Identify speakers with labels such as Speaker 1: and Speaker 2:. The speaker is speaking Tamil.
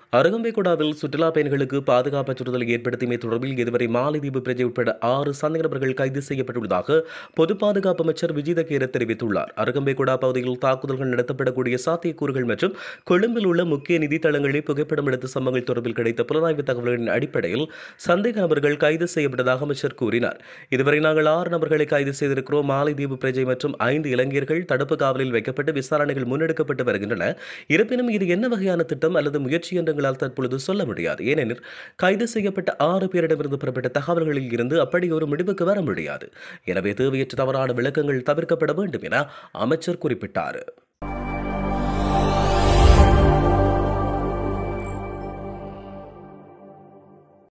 Speaker 1: அருகம்பைக்குடாவில் சுற்றுலா பயணிகளுக்கு பாதுகாப்பு அச்சுறுத்தலை ஏற்படுத்தியமை தொடர்பில் இதுவரை மாலைதீவு பிரஜை உட்பட ஆறு சந்தேக நபர்கள் கைது செய்யப்பட்டுள்ளதாக பொது பாதுகாப்பு அமைச்சர் விஜித கேர தெரிவித்துள்ளார் அருகம்பைக்குடா பகுதியில் தாக்குதல்கள் நடத்தப்படக்கூடிய சாத்தியக்கூறுகள் மற்றும் கொழும்பில் உள்ள முக்கிய நிதித்தளங்களில் புகைப்படம் எடுத்த சம்பவங்கள் தொடர்பில் கிடைத்த புலனாய்வு தகவல்களின் அடிப்படையில் சந்தேக நபர்கள் கைது செய்யப்பட்டதாக அமைச்சர் கூறினார் இதுவரை நாங்கள் ஆறு நபர்களை கைது செய்திருக்கிறோம் மாலைதீவு பிரஜை மற்றும் ஐந்து இளைஞர்கள் தடுப்பு காவலில் வைக்கப்பட்டு விசாரணைகள் முன்னெடுக்கப்பட்டு வருகின்றன இருப்பினும் இது என்ன வகையான திட்டம் அல்லது முயற்சி என்று எங்களால் தற்பொழுது சொல்ல முடியாது ஏனெனில் கைது செய்யப்பட்ட ஆறு பேரிடமிருந்து பெறப்பட்ட தகவல்களில் இருந்து அப்படி ஒரு முடிவுக்கு வர முடியாது எனவே தேவையற்ற தவறான விளக்கங்கள் தவிர்க்கப்பட வேண்டும் என அமைச்சர் குறிப்பிட்டார்